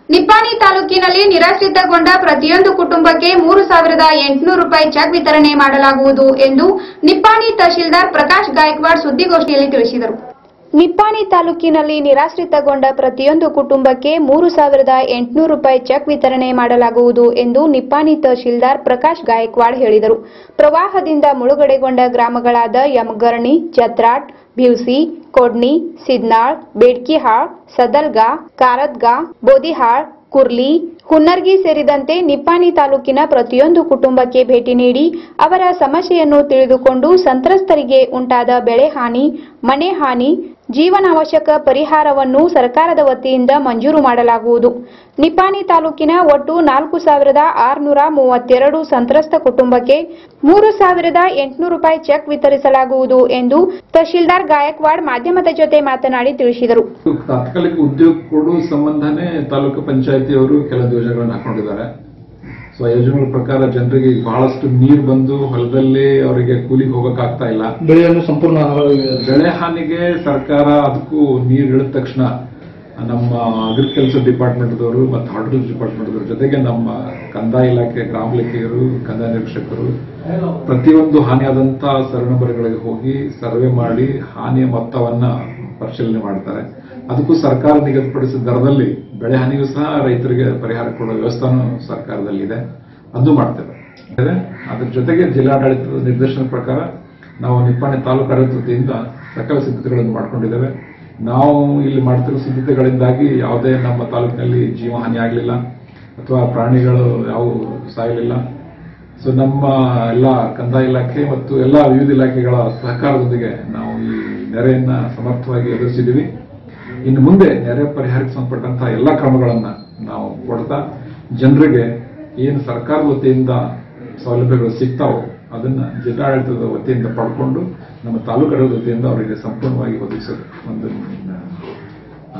ನಿಪ್ಪಾಣಿ ತಾಲೂಕಿನಲ್ಲಿ ನಿರಾಶ್ರಿತಗೊಂಡ ಪ್ರತಿಯೊಂದು ಕುಟುಂಬಕ್ಕೆ ಮೂರು ಸಾವಿರದ ಎಂಟುನೂರು ರೂಪಾಯಿ ಚೆಕ್ ವಿತರಣೆ ಮಾಡಲಾಗುವುದು ಎಂದು ನಿಪ್ಪಾಣಿ ತಹಶೀಲ್ದಾರ್ ಪ್ರಕಾಶ್ ಗಾಯಕ್ವಾಡ್ ಸುದ್ದಿಗೋಷ್ಠಿಯಲ್ಲಿ ತಿಳಿಸಿದರು ನಿಪ್ಪಾಣಿ ತಾಲೂಕಿನಲ್ಲಿ ನಿರಾಶ್ರಿತಗೊಂಡ ಪ್ರತಿಯೊಂದು ಕುಟುಂಬಕ್ಕೆ ಮೂರು ಸಾವಿರದ ಎಂಟುನೂರು ರೂಪಾಯಿ ಚೆಕ್ ವಿತರಣೆ ಮಾಡಲಾಗುವುದು ಎಂದು ನಿಪ್ಪಾಣಿ ತಹಶೀಲ್ದಾರ್ ಪ್ರಕಾಶ್ ಗಾಯಕ್ವಾಡ್ ಹೇಳಿದರು ಪ್ರವಾಹದಿಂದ ಮುಳುಗಡೆಗೊಂಡ ಗ್ರಾಮಗಳಾದ ಯಮಗರ್ಣಿ ಜತ್ರಾಟ್ ಭೀವ್ಸಿ ಕೊಡ್ನಿ ಸಿದ್ನಾಳ್ ಬೇಡ್ಕಿಹಾಳ್ ಸದಲ್ಗಾ ಕಾರದ್ಗಾ ಬೋದಿಹಾಳ್ ಕುರ್ಲಿ ಹುನ್ನರ್ಗಿ ಸೇರಿದಂತೆ ನಿಪ್ಪಾಣಿ ತಾಲೂಕಿನ ಪ್ರತಿಯೊಂದು ಕುಟುಂಬಕ್ಕೆ ಭೇಟಿ ನೀಡಿ ಅವರ ಸಮಸ್ಯೆಯನ್ನು ತಿಳಿದುಕೊಂಡು ಸಂತ್ರಸ್ತರಿಗೆ ಉಂಟಾದ ಬೆಳೆ ಹಾನಿ ಮನೆ ಹಾನಿ ಜೀವನಾವಶ್ಯಕ ಪರಿಹಾರವನ್ನು ಸರ್ಕಾರದ ವತಿಯಿಂದ ಮಂಜೂರು ಮಾಡಲಾಗುವುದು ನಿಪ್ಪಾಣಿ ತಾಲೂಕಿನ ಒಟ್ಟು ನಾಲ್ಕು ಸಾವಿರದ ಆರುನೂರ ಮೂವತ್ತೆರಡು ಸಂತ್ರಸ್ತ ಕುಟುಂಬಕ್ಕೆ ಮೂರು ಸಾವಿರದ ಎಂಟುನೂರು ರೂಪಾಯಿ ಚೆಕ್ ವಿತರಿಸಲಾಗುವುದು ಎಂದು ತಹಶೀಲ್ದಾರ್ ಗಾಯಕ್ವಾಡ್ ಮಾಧ್ಯಮದ ಜೊತೆ ಮಾತನಾಡಿ ತಿಳಿಸಿದರು ತಾತ್ಕಾಲಿಕ ಉದ್ಯೋಗ ಕೊಡುವ ಸಂಬಂಧನೇ ತಾಲೂಕು ಪಂಚಾಯತಿಯವರು ಕೆಲವು ಯೋಜನೆಗಳನ್ನು ಹಾಕೊಂಡಿದ್ದಾರೆ ಸೊ ಆ ಯೋಜನೆಗಳ ಪ್ರಕಾರ ಜನರಿಗೆ ಈಗ ಬಹಳಷ್ಟು ನೀರು ಬಂದು ಹೊಲದಲ್ಲಿ ಅವರಿಗೆ ಕೂಲಿಗೆ ಹೋಗಕ್ಕಾಗ್ತಾ ಇಲ್ಲ ಬೆಳೆಯನ್ನು ಸಂಪೂರ್ಣ ಹಾಳಾಗಿದೆ. ಬೆಳೆ ಹಾನಿಗೆ ಸರ್ಕಾರ ಅದಕ್ಕೂ ನೀರು ಇಳಿದ ತಕ್ಷಣ ನಮ್ಮ ಅಗ್ರಿಕಲ್ಚರ್ ಡಿಪಾರ್ಟ್ಮೆಂಟ್ದವರು ಮತ್ತು ಹಾರ್ಟಿಕಲ್ಚರ್ ಡಿಪಾರ್ಟ್ಮೆಂಟ್ದವ್ರ ಜೊತೆಗೆ ನಮ್ಮ ಕಂದಾಯ ಇಲಾಖೆ ಗ್ರಾಮ ಲೆಕ್ಕಿಗರು ಕಂದಾಯ ನಿರೀಕ್ಷಕರು ಪ್ರತಿಯೊಂದು ಹಾನಿಯಾದಂಥ ಸರಣಬರಗಳಿಗೆ ಹೋಗಿ ಸರ್ವೆ ಮಾಡಿ ಹಾನಿಯ ಮೊತ್ತವನ್ನ ಪರಿಶೀಲನೆ ಮಾಡ್ತಾರೆ ಅದಕ್ಕೂ ಸರ್ಕಾರ ನಿಗದಿಪಡಿಸಿದ ದರದಲ್ಲಿ ಬೆಳೆ ಹಾನಿಗೂ ಸಹ ರೈತರಿಗೆ ಪರಿಹಾರ ಕೊಡೋ ವ್ಯವಸ್ಥೆನೂ ಸರ್ಕಾರದಲ್ಲಿದೆ ಅದು ಮಾಡ್ತೇವೆ ಇದೆ. ಅದ್ರ ಜೊತೆಗೆ ಜಿಲ್ಲಾಡಳಿತದ ನಿರ್ದೇಶನ ಪ್ರಕಾರ ನಾವು ನಿಪ್ಪಾಣಿ ತಾಲೂಕು ಆಡಳಿತ ವತಿಯಿಂದ ಸಕಲ ಸಿದ್ಧತೆಗಳನ್ನು ಮಾಡ್ಕೊಂಡಿದ್ದೇವೆ ನಾವು ಇಲ್ಲಿ ಮಾಡ್ತಿರೋ ಸಿದ್ಧತೆಗಳಿಂದಾಗಿ ಯಾವುದೇ ನಮ್ಮ ತಾಲೂಕಿನಲ್ಲಿ ಜೀವಹಾನಿ ಆಗಲಿಲ್ಲ ಅಥವಾ ಪ್ರಾಣಿಗಳು ಯಾವ ಸಾಯಲಿಲ್ಲ ಸೊ ನಮ್ಮ ಎಲ್ಲ ಕಂದಾಯ ಇಲಾಖೆ ಮತ್ತು ಎಲ್ಲ ವಿವಿಧ ಇಲಾಖೆಗಳ ಸಹಕಾರದೊಂದಿಗೆ ನಾವು ಈ ನೆರೆಯನ್ನ ಸಮರ್ಥವಾಗಿ ಎದುರಿಸಿದ್ದೀವಿ ಇನ್ನು ಮುಂದೆ ನೆರೆ ಪರಿಹಾರಕ್ಕೆ ಸಂಬಂಧಪಟ್ಟಂತಹ ಎಲ್ಲ ಕ್ರಮಗಳನ್ನ ನಾವು ಕೊಡ್ತಾ ಜನರಿಗೆ ಏನು ಸರ್ಕಾರದ ವತಿಯಿಂದ ಸೌಲಭ್ಯಗಳು ಸಿಗ್ತಾವೋ ಅದನ್ನ ಜಿಲ್ಲಾಡಳಿತದ ವತಿಯಿಂದ ಪಡ್ಕೊಂಡು ನಮ್ಮ ತಾಲೂಕು ಆಡಳಿತದ ವತಿಯಿಂದ ಅವರಿಗೆ ಸಂಪೂರ್ಣವಾಗಿ ಒದಗಿಸೋದು ಒಂದು ಆ,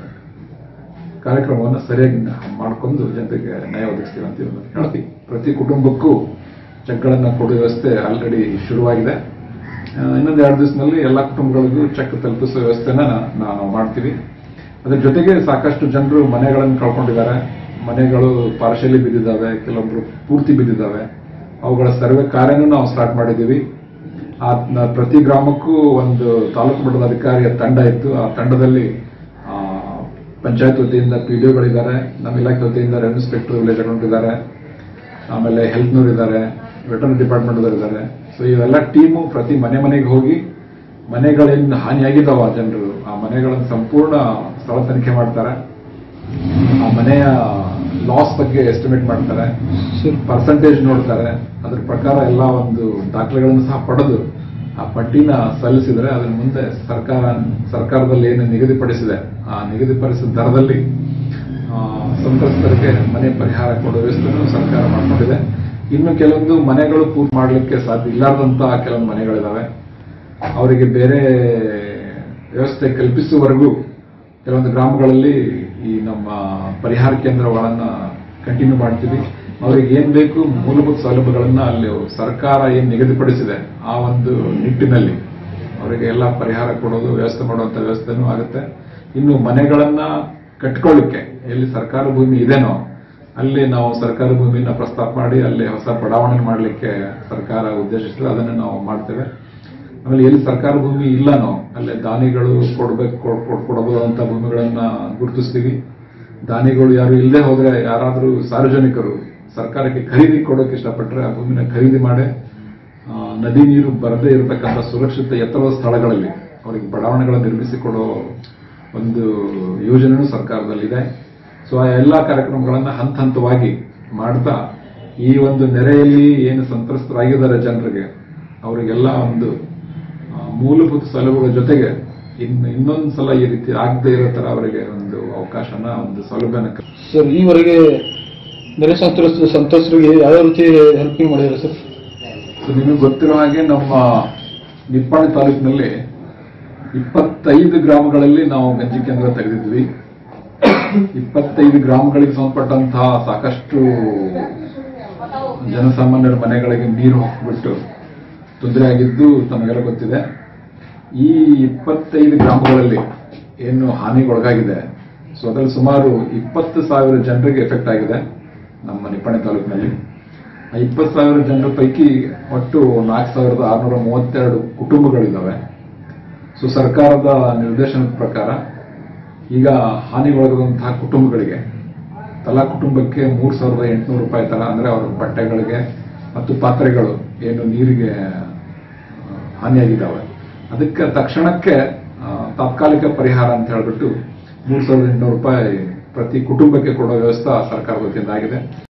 ಕಾರ್ಯಕ್ರಮವನ್ನು ಸರಿಯಾಗಿ ಮಾಡಿಕೊಂಡು ಜನರಿಗೆ ನ್ಯಾಯ ಒದಗಿಸ್ತೀವಿ ಅಂತ ಹೇಳಿ ಹೇಳ್ತೀವಿ ಪ್ರತಿ ಕುಟುಂಬಕ್ಕೂ ಚೆಕ್ಗಳನ್ನು ಕೊಡುವ ವ್ಯವಸ್ಥೆ ಆಲ್ರೆಡಿ ಶುರುವಾಗಿದೆ ಆ, ಇನ್ನೊಂದು ಎರಡು ದಿವಸದಲ್ಲಿ ಎಲ್ಲ ಕುಟುಂಬಗಳಿಗೂ ಚೆಕ್ ತಲುಪಿಸುವ ವ್ಯವಸ್ಥೆನ ನಾವು ಮಾಡ್ತೀವಿ ಅದ್ರ ಜೊತೆಗೆ ಸಾಕಷ್ಟು ಜನರು ಮನೆಗಳನ್ನು ಕಳ್ಕೊಂಡಿದ್ದಾರೆ ಮನೆಗಳು ಪಾರ್ಶಲಿ ಬಿದ್ದಿದ್ದಾವೆ ಕೆಲವೊಬ್ರು ಪೂರ್ತಿ ಬಿದ್ದಿದ್ದಾವೆ ಅವುಗಳ ಸರ್ವೆ ಕಾರ್ಯನೂ ನಾವು ಸ್ಟಾರ್ಟ್ ಮಾಡಿದ್ದೀವಿ ಆ ನ- ಪ್ರತಿ ಗ್ರಾಮಕ್ಕೂ ಒಂದು ತಾಲೂಕು ಮಟ್ಟದ ಅಧಿಕಾರಿಯ ತಂಡ ಇತ್ತು ಆ ತಂಡದಲ್ಲಿ ಆ, ಪಂಚಾಯತ್ ವತಿಯಿಂದ ಪಿ ಡಿ ಒಗಳಿದ್ದಾರೆ ನಮ್ಮ ಇಲಾಖೆ ವತಿಯಿಂದ ರೆವೆನ್ಯೂ ಇನ್ಸ್ಪೆಕ್ಟರ್ ವಿಲೇಜ್ ಅಕೌಂಟ್ ಇದ್ದಾರೆ ಆಮೇಲೆ ಹೆಲ್ತ್ನವ್ರು ಇದ್ದಾರೆ ವೆಟರ್ನರಿ ಡಿಪಾರ್ಟ್ಮೆಂಟ್ದವ್ರು ಇದ್ದಾರೆ ಸೊ ಇವೆಲ್ಲ ಟೀಮು ಪ್ರತಿ ಮನೆ ಮನೆಗೆ ಹೋಗಿ ಮನೆಗಳೇನು ಹಾನಿಯಾಗಿದ್ದಾವ ಜನರು ಆ ಮನೆಗಳನ್ನು ಸಂಪೂರ್ಣ ಸ್ಥಳ ತನಿಖೆ ಮಾಡ್ತಾರೆ ಆ ಮನೆಯ ಲಾಸ್ ಬಗ್ಗೆ ಎಸ್ಟಿಮೇಟ್ ಮಾಡ್ತಾರೆ ಪರ್ಸೆಂಟೇಜ್ ನೋಡ್ತಾರೆ ಅದ್ರ ಪ್ರಕಾರ ಎಲ್ಲ ಒಂದು ದಾಖಲೆಗಳನ್ನು ಸಹ ಪಡೆದು ಆ ಪಟ್ಟಿನ ಸಲ್ಲಿಸಿದ್ರೆ ಅದರ ಮುಂದೆ ಸರ್ಕಾರ ಸರ್ಕಾರದಲ್ಲಿ ಏನು ನಿಗದಿಪಡಿಸಿದೆ ಆ ನಿಗದಿಪಡಿಸಿದ ದರದಲ್ಲಿ ಆ, ಸಂತ್ರಸ್ತರಿಗೆ ಮನೆ ಪರಿಹಾರ ಕೊಡುವ ವ್ಯವಸ್ಥೆಯನ್ನು ಸರ್ಕಾರ ಮಾಡ್ಕೊಂಡಿದೆ ಇನ್ನು ಕೆಲವೊಂದು ಮನೆಗಳು ಪೂರ್ತಿ ಮಾಡಲಿಕ್ಕೆ ಸಾಧ್ಯ ಇಲ್ಲಾರ್ದಂತಹ ಕೆಲವೊಂದು ಮನೆಗಳಿದಾವೆ ಅವರಿಗೆ ಬೇರೆ ವ್ಯವಸ್ಥೆ ಕಲ್ಪಿಸುವವರೆಗೂ ಕೆಲವೊಂದು ಗ್ರಾಮಗಳಲ್ಲಿ ಈ ನಮ್ಮ ಪರಿಹಾರ ಕೇಂದ್ರಗಳನ್ನ ಕಂಟಿನ್ಯೂ ಮಾಡ್ತೀವಿ ಅವರಿಗೆ ಏನ್ ಬೇಕು ಮೂಲಭೂತ ಸೌಲಭ್ಯಗಳನ್ನ ಅಲ್ಲಿ ಸರ್ಕಾರ ಏನ್ ನಿಗದಿಪಡಿಸಿದೆ ಆ ಒಂದು ನಿಟ್ಟಿನಲ್ಲಿ ಅವರಿಗೆ ಎಲ್ಲ ಪರಿಹಾರ ಕೊಡೋದು ವ್ಯವಸ್ಥೆ ಮಾಡುವಂತ ವ್ಯವಸ್ಥೆನೂ ಆಗುತ್ತೆ ಇನ್ನು ಮನೆಗಳನ್ನ ಕಟ್ಕೊಳ್ಳಿಕ್ಕೆ ಎಲ್ಲಿ ಸರ್ಕಾರ ಭೂಮಿ ಇದೆನೋ ಅಲ್ಲಿ ನಾವು ಸರ್ಕಾರ ಭೂಮಿನ ಪ್ರಸ್ತಾಪ ಮಾಡಿ ಅಲ್ಲಿ ಹೊಸ ಬಡಾವಣೆ ಮಾಡಲಿಕ್ಕೆ ಸರ್ಕಾರ ಉದ್ದೇಶಿಸಿದ್ರೆ ಅದನ್ನು ನಾವು ಮಾಡ್ತೇವೆ ಆಮೇಲೆ ಎಲ್ಲಿ ಸರ್ಕಾರ ಭೂಮಿ ಇಲ್ಲನೋ ಅಲ್ಲಿ ದಾನಿಗಳು ಕೊಡ್ಬೇಕು ಕೊಡ್- ಕೊಡ್- ಕೊಡಬಹುದು ಅಂತ ಭೂಮಿಗಳನ್ನ ಗುರುತಿಸ್ತೀವಿ ದಾನಿಗಳು ಯಾರು ಇಲ್ಲದೆ ಹೋದ್ರೆ ಯಾರಾದರೂ ಸಾರ್ವಜನಿಕರು ಸರ್ಕಾರಕ್ಕೆ ಖರೀದಿ ಕೊಡೋಕೆ ಇಷ್ಟಪಟ್ಟರೆ ಆ ಭೂಮಿನ ಖರೀದಿ ಮಾಡಿ ಆ, ನದಿ ನೀರು ಬರದೇ ಇರತಕ್ಕಂಥ ಸುರಕ್ಷಿತ ಎತ್ತರದ ಸ್ಥಳಗಳಲ್ಲಿ ಅವರಿಗೆ ಬಡಾವಣೆಗಳನ್ನು ನಿರ್ಮಿಸಿ ಕೊಡೋ ಒಂದು ಯೋಜನೆಯೂ ಸರ್ಕಾರದಲ್ಲಿದೆ ಸೊ ಆ ಎಲ್ಲ ಕಾರ್ಯಕ್ರಮಗಳನ್ನ ಹಂತ ಹಂತವಾಗಿ ಮಾಡ್ತಾ ಈ ಒಂದು ನೆರೆಯಲ್ಲಿ ಏನು ಸಂತ್ರಸ್ತರಾಗಿದ್ದಾರೆ ಜನರಿಗೆ ಅವರಿಗೆಲ್ಲ ಒಂದು ಆ, ಮೂಲಭೂತ ಸೌಲಭ್ಯಗಳ ಜೊತೆಗೆ ಇನ್ನು ಇನ್ನೊಂದು ಸಲ ಈ ರೀತಿ ಆಗದೆ ಇರೋ ತರ ಅವರಿಗೆ ಒಂದು ಅವಕಾಶನ ಒಂದು ಸೌಲಭ್ಯನ ಕ- ಸರ್ ಈವರೆಗೆ ನೆರೆ ಸಂತ್ರಸ್ತ ಸಂತ್ರಸ್ತರಿಗೆ ಯಾವ ರೀತಿ ಹೆಲ್ಪಿಂಗ್ ಮಾಡಿದ್ದಾರೆ ಸರ್ ಸೊ ನಿಮಗೆ ಗೊತ್ತಿರೋ ಹಾಗೆ ನಮ್ಮ ನಿಪ್ಪಾಣಿ ತಾಲೂಕಿನಲ್ಲಿ ಇಪ್ಪತ್ತೈದು ಗ್ರಾಮಗಳಲ್ಲಿ ನಾವು ಗಂಜಿ ಕೇಂದ್ರ ತೆಗೆದಿದ್ವಿ ಇಪ್ಪತ್ತೈದು ಗ್ರಾಮಗಳಿಗೆ ಸಂಬಂಧಪಟ್ಟಂತಹ ಸಾಕಷ್ಟು ಜನಸಾಮಾನ್ಯರ ಮನೆಗಳಿಗೆ ನೀರು ಹೋಗ್ಬಿಟ್ಟು ತೊಂದರೆ ಆಗಿದ್ದು ತಮಗೆಲ್ಲ ಗೊತ್ತಿದೆ ಈ ಇಪ್ಪತ್ತೈದು ಗ್ರಾಮಗಳಲ್ಲಿ ಏನು ಹಾನಿಗೊಳಗಾಗಿದೆ ಸೊ ಅದರಲ್ಲಿ ಸುಮಾರು ಇಪ್ಪತ್ತು ಸಾವಿರ ಜನರಿಗೆ ಎಫೆಕ್ಟ್ ಆಗಿದೆ ನಮ್ಮ ನಿಪ್ಪಾಣಿ ತಾಲೂಕಿನಲ್ಲಿ ಆ ಇಪ್ಪತ್ತು ಸಾವಿರ ಜನರ ಪೈಕಿ ಒಟ್ಟು ನಾಲ್ಕು ಸಾವಿರದ ಆರುನೂರ ಮೂವತ್ತೆರಡು ಕುಟುಂಬಗಳಿದ್ದಾವೆ ಸೊ ಸರ್ಕಾರದ ನಿರ್ದೇಶನದ ಪ್ರಕಾರ ಈಗ ಹಾನಿಗೊಳಗಾದಂತಹ ಕುಟುಂಬಗಳಿಗೆ ತಲಾ ಕುಟುಂಬಕ್ಕೆ ಮೂರು ಸಾವಿರದ ಎಂಟುನೂರು ರೂಪಾಯಿ ತರ ಅಂದ್ರೆ ಅವರ ಬಟ್ಟೆಗಳಿಗೆ ಮತ್ತು ಪಾತ್ರೆಗಳು ಏನು ನೀರಿಗೆ ಆ, ಹಾನಿಯಾಗಿದ್ದಾವೆ ಅದಕ್ಕೆ ತಕ್ಷಣಕ್ಕೆ ಆ, ತಾತ್ಕಾಲಿಕ ಪರಿಹಾರ ಅಂತ ಹೇಳ್ಬಿಟ್ಟು ಮೂರು ಸಾವಿರದ ಎಂಟುನೂರು ರೂಪಾಯಿ ಪ್ರತಿ ಕುಟುಂಬಕ್ಕೆ ಕೊಡೋ ವ್ಯವಸ್ಥೆ ಸರ್ಕಾರದ ವತಿಯಿಂದ ಆಗಿದೆ